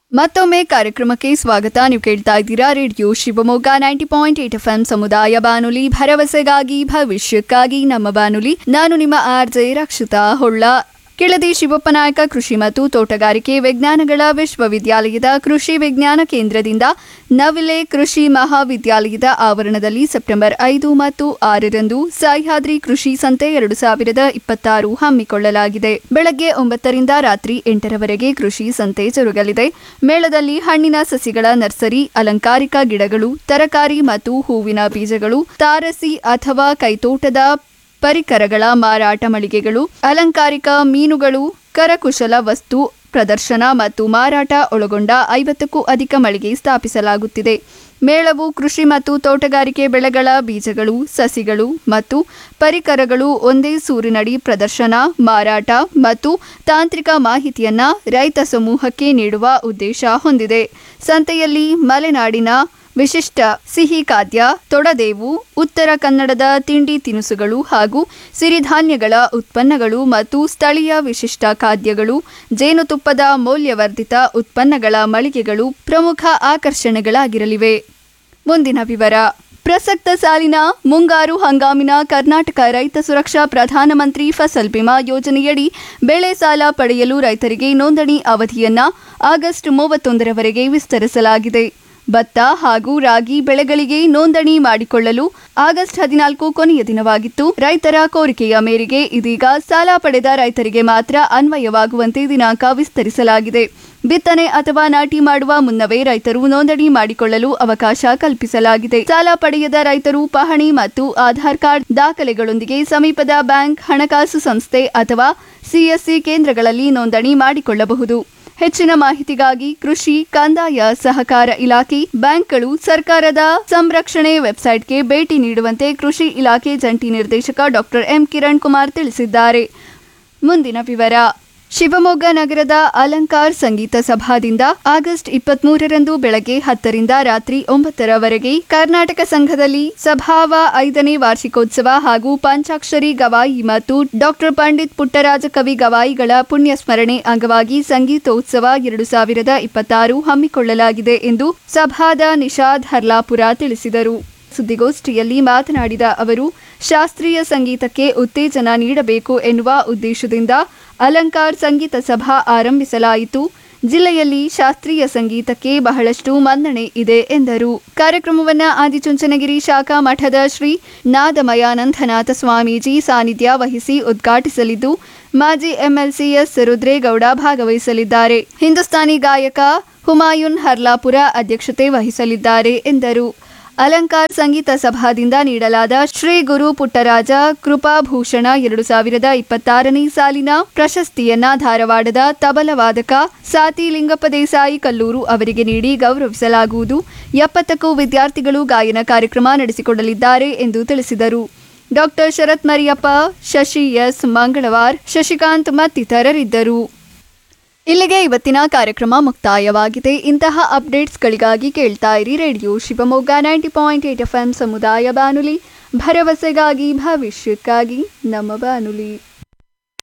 ಮತ್ತೊಮ್ಮೆ ಕಾರ್ಯಕ್ರಮಕ್ಕೆ ಸ್ವಾಗತ ನೀವು ಕೇಳ್ತಾ ಇದ್ದೀರಾ radio Shivamogga ninety point eight F ಸಮುದಾಯ ಬಾನುಲಿ ಭರವಸೆಗಾಗಿ ಭವಿಷ್ಯಕ್ಕಾಗಿ ನಮ್ಮ ಬಾನುಲಿ ನಾನು ನಿಮ್ಮ ಆರ್ ಜೆ ರಕ್ಷಿತಾ ಹೊಳ್ಳ ಕೆಳದಿ ಶಿವಪ್ಪನಾಯಕ ಕೃಷಿ ಮತ್ತು ತೋಟಗಾರಿಕೆ ವಿಜ್ಞಾನಗಳ ವಿಶ್ವವಿದ್ಯಾಲಯದ ಕೃಷಿ ವಿಜ್ಞಾನ ಕೇಂದ್ರದಿಂದ ನವಿಲೆ ಕೃಷಿ ಮಹಾವಿದ್ಯಾಲಯದ ಆವರಣದಲ್ಲಿ ಸೆಪ್ಟೆಂಬರ್ ಐದು ಮತ್ತು ಆರರಂದು ಸಹ್ಯಾದ್ರಿ ಕೃಷಿ ಸಂತೆ ಎರಡು ಸಾವಿರದ ಇಪ್ಪತ್ತಾರು ಹಮ್ಮಿಕೊಳ್ಳಲಾಗಿದೆ ಬೆಳಗ್ಗೆ ಒಂಬತ್ತರಿಂದ ರಾತ್ರಿ ಎಂಟರವರೆಗೆ ಕೃಷಿ ಸಂತೆ ಜರುಗಲಿದೆ ಮೇಳದಲ್ಲಿ ಹಣ್ಣಿನ ಸಸಿಗಳ ನರ್ಸರಿ ಅಲಂಕಾರಿಕ ಗಿಡಗಳು ತರಕಾರಿ ಮತ್ತು ಹೂವಿನ ಬೀಜಗಳು ತಾರಸಿ ಅಥವಾ ಕೈತೋಟದ ಪರಿಕರಗಳ ಮಾರಾಟ ಮಳಿಗೆಗಳು ಅಲಂಕಾರಿಕ ಮೀನುಗಳು ಕರಕುಶಲ ವಸ್ತು ಪ್ರದರ್ಶನ ಮತ್ತು ಮಾರಾಟ ಒಳಗೊಂಡ ಐವತ್ತಕ್ಕೂ ಅಧಿಕ ಮಳಿಗೆ ಸ್ಥಾಪಿಸಲಾಗುತ್ತಿದೆ ಮೇಳವು ಕೃಷಿ ಮತ್ತು ತೋಟಗಾರಿಕೆ ಬೆಳೆಗಳ ಬೀಜಗಳು ಸಸಿಗಳು ಮತ್ತು ಪರಿಕರಗಳು ಒಂದೇ ಸೂರಿನಡಿ ಪ್ರದರ್ಶನ ಮಾರಾಟ ಮತ್ತು ತಾಂತ್ರಿಕ ಮಾಹಿತಿಯನ್ನ ರೈತ ಸಮೂಹಕ್ಕೆ ನೀಡುವ ಉದ್ದೇಶ ಹೊಂದಿದೆ ಸಂತೆಯಲ್ಲಿ ಮಲೆನಾಡಿನ ವಿಶಿಷ್ಟ ಸಿಹಿ ಖಾದ್ಯ ತೊಡದೇವು ಉತ್ತರ ಕನ್ನಡದ ತಿಂಡಿ ತಿನಿಸುಗಳು ಹಾಗೂ ಸಿರಿಧಾನ್ಯಗಳ ಉತ್ಪನ್ನಗಳು ಮತ್ತು ಸ್ಥಳೀಯ ವಿಶಿಷ್ಟ ಖಾದ್ಯಗಳು ಜೇನುತುಪ್ಪದ ಮೌಲ್ಯವರ್ಧಿತ ಉತ್ಪನ್ನಗಳ ಮಳಿಗೆಗಳು ಪ್ರಮುಖ ಆಕರ್ಷಣೆಗಳಾಗಿರಲಿವೆ ಮುಂದಿನ ವಿವರ ಪ್ರಸಕ್ತ ಸಾಲಿನ ಮುಂಗಾರು ಹಂಗಾಮಿನ ಕರ್ನಾಟಕ ರೈತ ಸುರಕ್ಷಾ ಪ್ರಧಾನಮಂತ್ರಿ ಫಸಲ್ ಬಿಮಾ ಯೋಜನೆಯಡಿ ಬೆಳೆ ಸಾಲ ಪಡೆಯಲು ರೈತರಿಗೆ ನೋಂದಣಿ ಅವಧಿಯನ್ನ ಆಗಸ್ಟ್ ಮೂವತ್ತೊಂದರವರೆಗೆ ವಿಸ್ತರಿಸಲಾಗಿದೆ ಭತ್ತ ಹಾಗೂ ರಾಗಿ ಬೆಳೆಗಳಿಗೆ ನೋಂದಣಿ ಮಾಡಿಕೊಳ್ಳಲು ಆಗಸ್ಟ್ ಹದಿನಾಲ್ಕು ಕೊನೆಯ ದಿನವಾಗಿತ್ತು ರೈತರ ಕೋರಿಕೆಯ ಮೇರೆಗೆ ಇದೀಗ ಸಾಲ ಪಡೆದ ರೈತರಿಗೆ ಮಾತ್ರ ಅನ್ವಯವಾಗುವಂತೆ ದಿನಾಂಕ ವಿಸ್ತರಿಸಲಾಗಿದೆ ಬಿತ್ತನೆ ಅಥವಾ ನಾಟಿ ಮಾಡುವ ಮುನ್ನವೇ ರೈತರು ನೋಂದಣಿ ಮಾಡಿಕೊಳ್ಳಲು ಅವಕಾಶ ಕಲ್ಪಿಸಲಾಗಿದೆ ಸಾಲ ಪಡೆಯದ ರೈತರು ಪಹಣಿ ಮತ್ತು ಆಧಾರ್ ಕಾರ್ಡ್ ದಾಖಲೆಗಳೊಂದಿಗೆ ಸಮೀಪದ ಬ್ಯಾಂಕ್ ಹಣಕಾಸು ಸಂಸ್ಥೆ ಅಥವಾ ಸಿಎಸ್ಸಿ ಕೇಂದ್ರಗಳಲ್ಲಿ ನೋಂದಣಿ ಮಾಡಿಕೊಳ್ಳಬಹುದು ಹೆಚ್ಚಿನ ಮಾಹಿತಿಗಾಗಿ ಕೃಷಿ ಕಂದಾಯ ಸಹಕಾರ ಇಲಾಖೆ ಬ್ಯಾಂಕ್ಗಳು ಸರ್ಕಾರದ ಸಂರಕ್ಷಣೆ ವೆಬ್ಸೈಟ್ಗೆ ಭೇಟಿ ನೀಡುವಂತೆ ಕೃಷಿ ಇಲಾಖೆ ಜಂಟಿ ನಿರ್ದೇಶಕ ಡಾಕ್ಟರ್ ಎಂ ಕಿರಣ್ ಕುಮಾರ್ ತಿಳಿಸಿದ್ದಾರೆ ಮುಂದಿನ ವಿವರ ಶಿವಮೊಗ್ಗ ನಗರದ ಅಲಂಕಾರ್ ಸಂಗೀತ ಸಭಾದಿಂದ ಆಗಸ್ಟ್ ಇಪ್ಪತ್ಮೂರರಂದು ಬೆಳಗ್ಗೆ ಹತ್ತರಿಂದ ರಾತ್ರಿ ಒಂಬತ್ತರವರೆಗೆ ಕರ್ನಾಟಕ ಸಂಘದಲ್ಲಿ ಸಭಾವ ಐದನೇ ವಾರ್ಷಿಕೋತ್ಸವ ಹಾಗೂ ಪಂಚಾಕ್ಷರಿ ಗವಾಯಿ ಮತ್ತು ಡಾಕ್ಟರ್ ಪಂಡಿತ್ ಪುಟ್ಟರಾಜ ಕವಿ ಗವಾಯಿಗಳ ಪುಣ್ಯ ಸ್ಮರಣೆ ಅಂಗವಾಗಿ ಸಂಗೀತೋತ್ಸವ ಎರಡು ಸಾವಿರದ ಇಪ್ಪತ್ತಾರು ಹಮ್ಮಿಕೊಳ್ಳಲಾಗಿದೆ ಎಂದು ಸಭಾದ ನಿಷಾದ್ ಹರ್ಲಾಪುರ ತಿಳಿಸಿದರು ಸುದ್ದಿಗೋಷ್ಠಿಯಲ್ಲಿ ಮಾತನಾಡಿದ ಅವರು ಶಾಸ್ತ್ರೀಯ ಸಂಗೀತಕ್ಕೆ ಉತ್ತೇಜನ ನೀಡಬೇಕು ಎನ್ನುವ ಉದ್ದೇಶದಿಂದ ಅಲಂಕಾರ್ ಸಂಗೀತ ಸಭಾ ಆರಂಭಿಸಲಾಯಿತು ಜಿಲ್ಲೆಯಲ್ಲಿ ಶಾಸ್ತ್ರೀಯ ಸಂಗೀತಕ್ಕೆ ಬಹಳಷ್ಟು ಮನ್ನಣೆ ಇದೆ ಎಂದರು ಕಾರ್ಯಕ್ರಮವನ್ನು ಆದಿಚುಂಚನಗಿರಿ ಶಾಖಾ ಮಠದ ಶ್ರೀ ನಾದಮಯಾನಂದನಾಥ ಸ್ವಾಮೀಜಿ ಸಾನ್ನಿಧ್ಯ ವಹಿಸಿ ಉದ್ಘಾಟಿಸಲಿದ್ದು ಮಾಜಿ ಎಂಎಲ್ಸಿಎಸ್ ರುದ್ರೇಗೌಡ ಭಾಗವಹಿಸಲಿದ್ದಾರೆ ಹಿಂದೂಸ್ತಾನಿ ಗಾಯಕ ಹುಮಾಯುನ್ ಹರ್ಲಾಪುರ ಅಧ್ಯಕ್ಷತೆ ವಹಿಸಲಿದ್ದಾರೆ ಎಂದರು ಅಲಂಕಾರ್ ಸಂಗೀತ ಸಭಾದಿಂದ ನೀಡಲಾದ ಶ್ರೀ ಗುರು ಪುಟ್ಟರಾಜ ಕೃಪಾಭೂಷಣ ಎರಡು ಸಾವಿರದ ಇಪ್ಪತ್ತಾರನೇ ಸಾಲಿನ ಪ್ರಶಸ್ತಿಯನ್ನ ಧಾರವಾಡದ ತಬಲವಾದಕ ಸಾತಿ ಲಿಂಗಪ್ಪ ದೇಸಾಯಿ ಕಲ್ಲೂರು ಅವರಿಗೆ ನೀಡಿ ಗೌರವಿಸಲಾಗುವುದು ಎಪ್ಪತ್ತಕ್ಕೂ ವಿದ್ಯಾರ್ಥಿಗಳು ಗಾಯನ ಕಾರ್ಯಕ್ರಮ ನಡೆಸಿಕೊಡಲಿದ್ದಾರೆ ಎಂದು ತಿಳಿಸಿದರು ಡಾಕ್ಟರ್ ಶರತ್ ಮರಿಯಪ್ಪ ಶಶಿ ಎಸ್ ಮಂಗಳವಾರ್ ಶಶಿಕಾಂತ್ ಮತ್ತಿತರರಿದ್ದರು ಇಲ್ಲಿಗೆ ಇವತ್ತಿನ ಕಾರ್ಯಕ್ರಮ ಮುಕ್ತಾಯವಾಗಿದೆ ಇಂತಹ ಅಪ್ಡೇಟ್ಸ್ಗಳಿಗಾಗಿ ಕೇಳ್ತಾ ಇರಿ radio Shivamogga ninety point eight F ಸಮುದಾಯ ಬಾನುಲಿ ಭರವಸೆಗಾಗಿ ಭವಿಷ್ಯಕ್ಕಾಗಿ ನಮ್ಮ ಬಾನುಲಿ